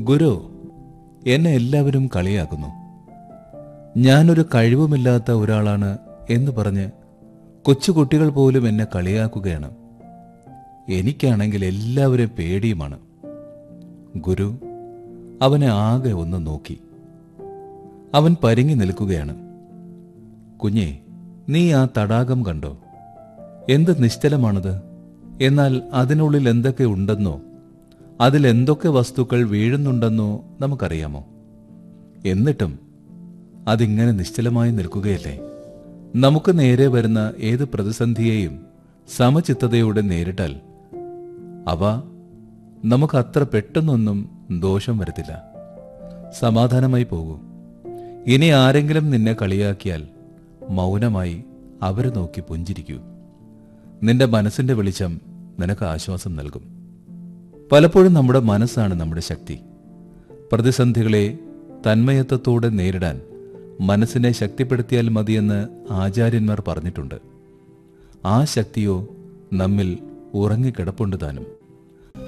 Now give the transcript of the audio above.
ഗുരു എന്നെ എല്ലാവരും കളിയാക്കുന്നു ഞാനൊരു കഴിവുമില്ലാത്ത ഒരാളാണ് എന്ന് പറഞ്ഞ് കൊച്ചുകുട്ടികൾ പോലും എന്നെ കളിയാക്കുകയാണ് എനിക്കാണെങ്കിൽ എല്ലാവരും പേടിയുമാണ് ഗുരു അവനെ ആകെ ഒന്ന് നോക്കി അവൻ പരിങ്ങി നിൽക്കുകയാണ് കുഞ്ഞേ നീ ആ തടാകം കണ്ടോ എന്ത് നിശ്ചലമാണത് എന്നാൽ അതിനുള്ളിൽ എന്തൊക്കെ ഉണ്ടെന്നോ അതിൽ എന്തൊക്കെ വസ്തുക്കൾ വീഴുന്നുണ്ടെന്നോ നമുക്കറിയാമോ എന്നിട്ടും അതിങ്ങനെ നിശ്ചലമായി നിൽക്കുകയല്ലേ നമുക്ക് നേരെ വരുന്ന ഏത് പ്രതിസന്ധിയെയും സമചിത്തതയോടെ നേരിട്ടാൽ അവ നമുക്ക് അത്ര പെട്ടെന്നൊന്നും ദോഷം വരുത്തില്ല സമാധാനമായി പോകൂ ഇനി ആരെങ്കിലും നിന്നെ കളിയാക്കിയാൽ മൗനമായി അവരെ നോക്കി പുഞ്ചിരിക്കൂ നിന്റെ മനസ്സിന്റെ വെളിച്ചം നിനക്ക് ആശ്വാസം നൽകും പലപ്പോഴും നമ്മുടെ മനസ്സാണ് നമ്മുടെ ശക്തി പ്രതിസന്ധികളെ തന്മയത്വത്തോടെ നേരിടാൻ മനസ്സിനെ ശക്തിപ്പെടുത്തിയാൽ മതിയെന്ന് ആചാര്യന്മാർ പറഞ്ഞിട്ടുണ്ട് ആ ശക്തിയോ നമ്മിൽ ഉറങ്ങിക്കിടപ്പുണ്ട് താനും